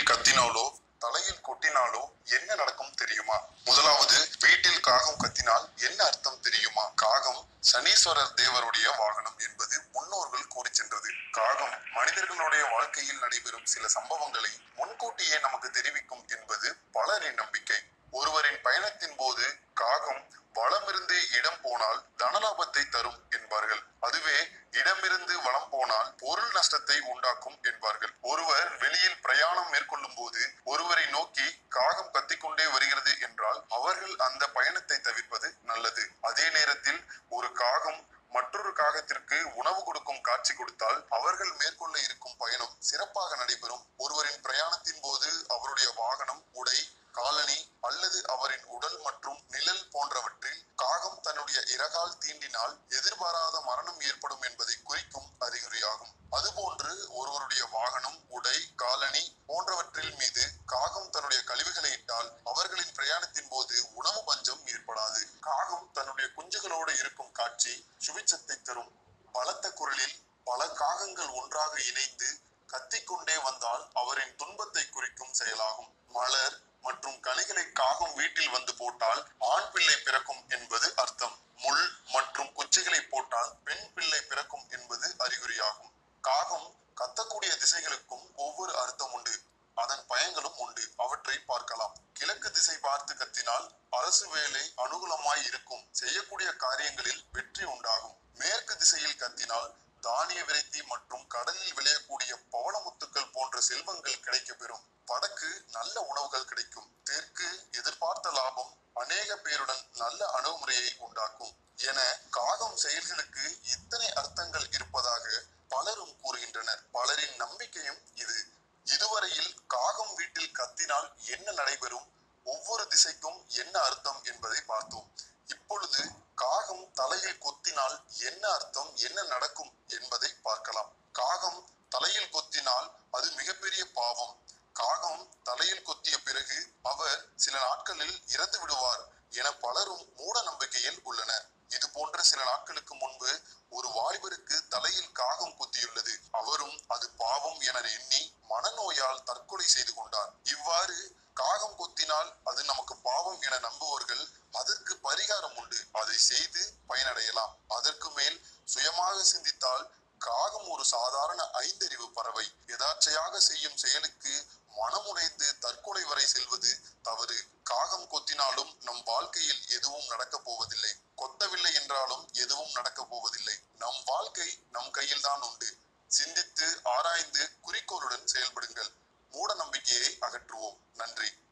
வீட்டில் கத்தினாலோ தலையில் கொட்டினாலோ என்ன நடக்கும் தெரியுமா முதலாவது வீட்டில் காகம் கத்தினால் என்ன அர்த்தம் தெரியுமா காகம் சனீஸ்வரர் தேவருடைய வாகனம் என்பது முன்னோர்கள் கூறி சென்றது காகம் மனிதர்களுடைய வாழ்க்கையில் நடைபெறும் சில சம்பவங்களை முன்கூட்டியே நமக்கு தெரிவிக்கும் என்பது பலரின் நம்பிக்கை ஒருவரின் பயணத்தின் போது காகம் வளமிருந்தே இடம் போனால் தனலாபத்தை தரும் என்பார்கள் அதுவே இடமிருந்து வளம் போனால் பொருள் நஷ்டத்தை உண்டாக்கும் என்பார்கள் ஒருவர் வெளியில் பிரயாணம் மேற்கொள்ளும் போது ஒருவரை நோக்கி காகம் கத்திக்கொண்டே வருகிறது என்றால் அவர்கள் அந்த பயணத்தை தவிர்ப்பது நல்லது அதே நேரத்தில் ஒரு காகம் மற்றொரு காகத்திற்கு உணவு கொடுக்கும் காட்சி கொடுத்தால் அவர்கள் மேற்கொள்ள இருக்கும் பயணம் சிறப்பாக நடைபெறும் ஒருவரின் பிரயாணத்தின் போது அவருடைய வாகனம் உடை காலணி அல்லது அவரின் உடல் மற்றும் நிழல் போன்றவற்றில் காகம் தன்னுடைய இறகால் தீண்டினால் எதிர்பாராத மரணம் ஏற்படும் என்பதை குறிக்கும் அறிகுறியாகும் அதுபோன்று ஒருவருடைய வாகனம் உடை காலணி போன்றவற்றில் மீது காகம் தன்னுடைய கழிவுகளை இட்டால் அவர்களின் பிரயாணத்தின் போது உணவு பஞ்சம் ஏற்படாது காகம் தன்னுடைய குஞ்சுகளோடு இருக்கும் காட்சி சுவிச்சத்தை தரும் பலத்த குரலில் பல காகங்கள் ஒன்றாக இணைந்து கத்திக்கொண்டே வந்தால் அவரின் துன்பத்தை குறிக்கும் செயலாகும் மலர் மற்றும் கனிகளை காகம் வீட்டில் வந்து போட்டால் ஆண் பிள்ளை பிறக்கும் என்பது அர்த்தம் முள் மற்றும் குச்சிகளை போட்டால் பெண் பிள்ளை பிறக்கும் என்பது அறிகுறியாகும் காகம் கத்தக்கூடிய திசைகளுக்கும் ஒவ்வொரு அர்த்தம் உண்டு அதன் பயங்களும் உண்டு அவற்றை பார்க்கலாம் கிழக்கு திசை பார்த்து கத்தினால் அரசு வேலை அனுகூலமாய் இருக்கும் செய்யக்கூடிய காரியங்களில் வெற்றி உண்டாகும் மேற்கு திசையில் கத்தினால் தானிய விரைத்தி மற்றும் கடலில் விளையக்கூடிய பவளமுத்துக்கள் போன்ற செல்வங்கள் கிடைக்கப்பெறும் வடக்கு நல்ல உணவுகள் கிடைக்கும் தெற்கு எதிர்பார்த்த லாபம் அநேக பேருடன் நல்ல அணுகுமுறையை உண்டாக்கும் என காகம் செயல்களுக்கு இத்தனை அர்த்தங்கள் இருப்பதாக பலரும் கூறுகின்றனர் பலரின் நம்பிக்கையும் இது இதுவரையில் காகம் வீட்டில் கத்தினால் என்ன நடைபெறும் ஒவ்வொரு திசைக்கும் என்ன அர்த்தம் என்பதை பார்த்தோம் இப்பொழுது காகம் தலையில் கொத்தினால் என்ன அர்த்தம் என்ன நடக்கும் என்பதை பார்க்கலாம் காகம் தலையில் கொத்தினால் அது மிகப்பெரிய பாவம் காகம் தலையில் கொத்திய பிறகு அவர் சில நாட்களில் இறந்து விடுவார் என பலரும் மூட நம்பிக்கையில் உள்ளனர் இது போன்ற சில நாட்களுக்கு முன்பு ஒரு வாலிபருக்கு தலையில் காகம் குத்தியுள்ளது அவரும் அது பாவம் என எண்ணி மனநோயால் தற்கொலை செய்து கொண்டார் இவ்வாறு காகம் கொத்தினால் அது நமக்கு பாவம் என நம்புவர்கள் அதற்கு பரிகாரம் உண்டு அதை செய்து பயனடையலாம் அதற்கு மேல் சுயமாக சிந்தித்தால் காகம் ஒரு சாதாரண ஐந்தறிவு பறவை எதார்ச்சையாக செய்யும் செயலுக்கு மனமுடைந்து தற்கொலை வரை செல்வது தவறு காகம் கொத்தினாலும் நம் வாழ்க்கையில் எதுவும் நடக்கப் போவதில்லை கொத்தவில்லை என்றாலும் எதுவும் நடக்கப் போவதில்லை நம் வாழ்க்கை நம் கையில் தான் உண்டு சிந்தித்து ஆராய்ந்து குறிக்கோளுடன் செயல்படுங்கள் மூட நம்பிக்கையை அகற்றுவோம் நன்றி